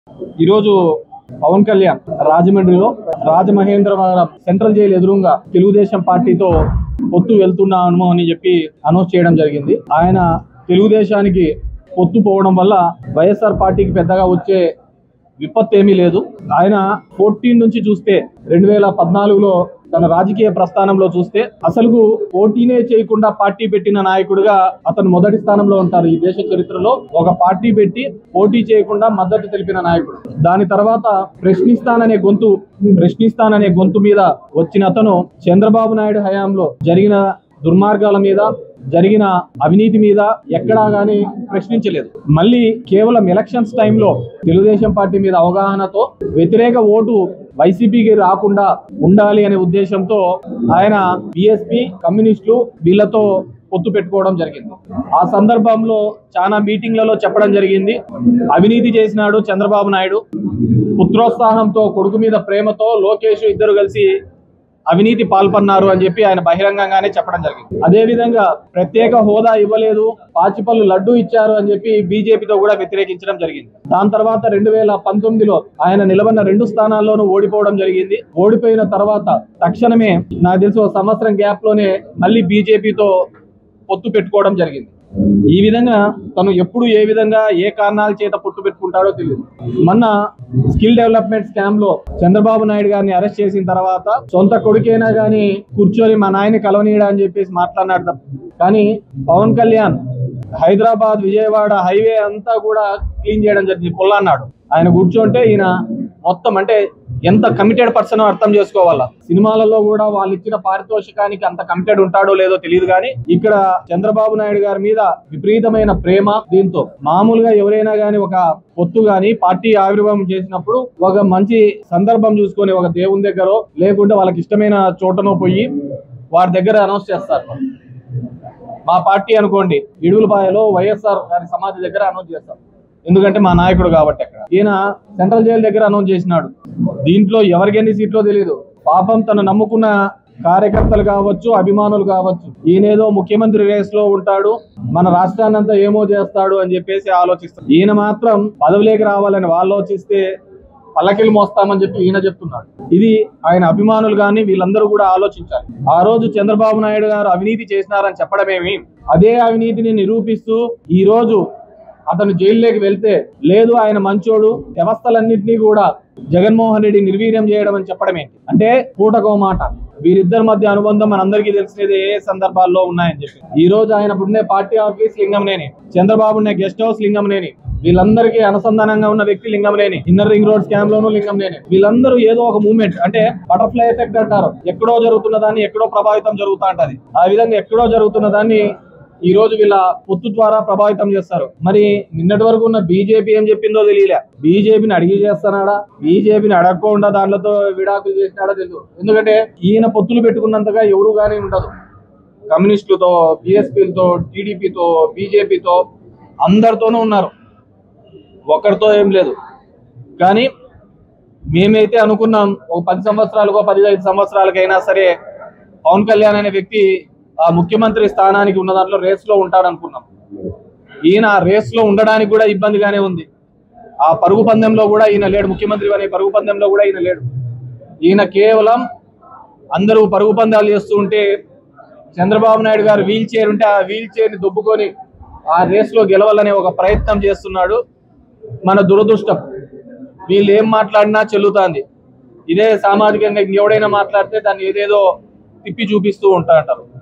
ఈరోజు పవన్ కళ్యాణ్ రాజమండ్రిలో Rajamahendravaram central jail ఎదురుగా తెలుగుదేశం పార్టీతో పొత్తు వెళ్తున్నాను అని చెప్పి అనౌన్స్ చేయడం జరిగింది ఆయన తెలుగుదేశానికి పొత్తు పోవడం వల్ల వైఎస్ఆర్ పార్టీకి పెద్దగా వచ్చే విపత్తు ఏమీ లేదు ఆయన ఫోర్టీన్ నుంచి చూస్తే రెండు వేల పద్నాలుగులో తన రాజకీయ ప్రస్థానంలో చూస్తే అసలు పోటీనే చేయకుండా పార్టీ పెట్టిన నాయకుడిగా అతను మొదటి స్థానంలో ఉంటారు ఈ దేశ చరిత్రలో ఒక పార్టీ పెట్టి పోటీ చేయకుండా మద్దతు తెలిపిన నాయకుడు దాని తర్వాత ప్రశ్నిస్తాననే గొంతు ప్రశ్నిస్తాననే గొంతు మీద వచ్చిన అతను చంద్రబాబు నాయుడు హయాంలో జరిగిన దుర్మార్గాల మీద జరిగిన అవినీతి మీద ఎక్కడా గానీ ప్రశ్నించలేదు మళ్ళీ కేవలం ఎలక్షన్స్ టైంలో తెలుగుదేశం పార్టీ మీద అవగాహనతో వ్యతిరేక ఓటు వైసీపీకి రాకుండా ఉండాలి అనే ఉద్దేశంతో ఆయన బిఎస్పి కమ్యూనిస్టులు వీళ్ళతో పొత్తు పెట్టుకోవడం జరిగింది ఆ సందర్భంలో చాలా మీటింగ్లలో చెప్పడం జరిగింది అవినీతి చేసినాడు చంద్రబాబు నాయుడు పుత్రోత్సాహంతో కొడుకు మీద ప్రేమతో లోకేష్ ఇద్దరు కలిసి అవినీతి పాల్పన్నారు అని చెప్పి ఆయన బహిరంగంగానే చెప్పడం జరిగింది అదే విధంగా ప్రత్యేక హోదా ఇవ్వలేదు పాచిపల్లు లడ్డు ఇచ్చారు అని చెప్పి బీజేపీతో కూడా వ్యతిరేకించడం జరిగింది దాని తర్వాత రెండు వేల పంతొమ్మిదిలో ఆయన నిలబడిన రెండు స్థానాల్లోనూ ఓడిపోవడం జరిగింది ఓడిపోయిన తర్వాత తక్షణమే నాకు తెలిసి ఒక సంవత్సరం గ్యాప్ లోనే మళ్ళీ బీజేపీతో పొత్తు పెట్టుకోవడం జరిగింది ఈ విధంగా తను ఎప్పుడు ఏ విధంగా ఏ కారణాల చేత పొట్టు పెట్టుకుంటాడో తెలియదు మొన్న స్కిల్ డెవలప్మెంట్ స్కామ్ లో చంద్రబాబు నాయుడు గారిని అరెస్ట్ చేసిన తర్వాత సొంత కొడుకైనా గానీ కూర్చొని మా నాయని కలవనీయడా అని చెప్పేసి మాట్లాడినాడు తప్ప. కానీ పవన్ కళ్యాణ్ హైదరాబాద్ విజయవాడ హైవే అంతా కూడా క్లీన్ చేయడం జరిగింది పొల్ల అన్నాడు ఆయన కూర్చోంటే ఈయన మొత్తం అంటే ఎంత కమిటెడ్ పర్సన్ అర్థం చేసుకోవాలా సినిమాలలో కూడా వాళ్ళు ఇచ్చిన పారితోషికానికి అంత కమిటెడ్ ఉంటాడో లేదో తెలియదు కానీ ఇక్కడ చంద్రబాబు నాయుడు గారి మీద విపరీతమైన ప్రేమ దీంతో మామూలుగా ఎవరైనా గానీ ఒక పొత్తు గాని పార్టీ ఆవిర్భావం చేసినప్పుడు ఒక మంచి సందర్భం చూసుకొని ఒక దేవుని దగ్గర లేకుంటే వాళ్ళకి ఇష్టమైన చోటనో పోయి వారి దగ్గర అనౌన్స్ చేస్తారు మా పార్టీ అనుకోండి ఇడుగులపాయలో వైఎస్ఆర్ గారి సమాధి దగ్గర అనౌన్స్ చేస్తాం ఎందుకంటే మా నాయకుడు కాబట్టి అక్కడ ఈయన సెంట్రల్ జైలు దగ్గర అనౌన్స్ చేసినాడు దీంట్లో ఎవరికి ఎన్ని సీట్లో తెలియదు పాపం తను నమ్ముకున్న కార్యకర్తలు కావచ్చు అభిమానులు కావచ్చు ఈయనేదో ముఖ్యమంత్రి రేస్ లో ఉంటాడు మన రాష్ట్రాన్ని అంతా ఏమో చేస్తాడు అని చెప్పేసి ఆలోచిస్తాడు ఈయన మాత్రం పదవిలోకి రావాలని వాళ్ళు ఆలోచిస్తే పల్లకిలు మోస్తామని చెప్పి ఈయన చెప్తున్నాడు ఇది ఆయన అభిమానులు కానీ వీళ్ళందరూ కూడా ఆలోచించాలి ఆ రోజు చంద్రబాబు నాయుడు గారు అవినీతి చేసినారని చెప్పడమేమి అదే అవినీతిని నిరూపిస్తూ ఈ రోజు అతను జైల్లోకి వెళ్తే లేదు ఆయన మంచోడు వ్యవస్థలన్నింటినీ కూడా జగన్మోహన్ రెడ్డి నిర్వీర్యం చేయడం అని చెప్పడం ఏంటి అంటే పూటకో మాట వీరిద్దరి మధ్య అనుబంధం మనందరికీ తెలిసినది ఏ ఏ సందర్భాల్లో ఉన్నాయని చెప్పి ఈ రోజు ఆయన ఉండే పార్టీ ఆఫీస్ లింగంనేని చంద్రబాబు ఉండే గెస్ట్ హౌస్ లింగంనేని వీళ్ళందరికీ అనుసంధానంగా ఉన్న వ్యక్తి Lingamaneni inner ring road scam లోను లింగంనేని వీళ్ళందరూ ఏదో ఒక మూమెంట్ అంటే బటర్ఫ్లై ఎఫెక్ట్ అంటారు ఎక్కడో జరుగుతున్న దాన్ని ఎక్కడో ప్రభావితం జరుగుతూ ఉంటది ఆ విధంగా ఎక్కడో జరుగుతున్న దాన్ని ఈ రోజు వీళ్ళ పొత్తు ద్వారా ప్రభావితం చేస్తారు మరి నిన్నటి వరకు ఉన్న బీజేపీ ఏం చెప్పిందో తెలియలే బీజేపీని అడిగి చేస్తున్నాడా బీజేపీని అడగకుండా దాంట్లతో విడాకులు చేసినాడో తెలియదు ఎందుకంటే ఈయన పొత్తులు పెట్టుకున్నంతగా ఎవరు కానీ ఉండదు కమ్యూనిస్టులతో బిఎస్పీలతో టీడీపీతో బీజేపీతో అందరితోనూ ఉన్నారు ఒక్కరితో ఏం లేదు కానీ మేమైతే అనుకున్నాం ఒక పది సంవత్సరాలకో పదిహేను సంవత్సరాలకైనా సరే పవన్ కళ్యాణ్ అనే వ్యక్తి ఆ ముఖ్యమంత్రి స్థానానికి ఉన్న దాంట్లో రేస్ లో ఉంటాడనుకున్నాం ఈయన రేస్ లో ఉండడానికి కూడా ఇబ్బందిగానే ఉంది ఆ పరుగు పందెంలో కూడా ఈయన లేడు ముఖ్యమంత్రి అనే పరుగు పందెంలో కూడా ఈయన లేడు ఈయన కేవలం అందరూ పరుగు పందాలు చేస్తూ ఉంటే చంద్రబాబు నాయుడు గారు వీల్ చైర్ ఉంటే ఆ వీల్ చైర్ ని దొబ్బుకొని ఆ రేస్ లో గెలవాలనే ఒక ప్రయత్నం చేస్తున్నాడు మన దురదృష్టం వీళ్ళు ఏం మాట్లాడినా చెల్లుతాంది ఇదే సామాజికంగా ఎవడైనా మాట్లాడితే దాన్ని ఏదేదో తిప్పి చూపిస్తూ ఉంటా అంటారు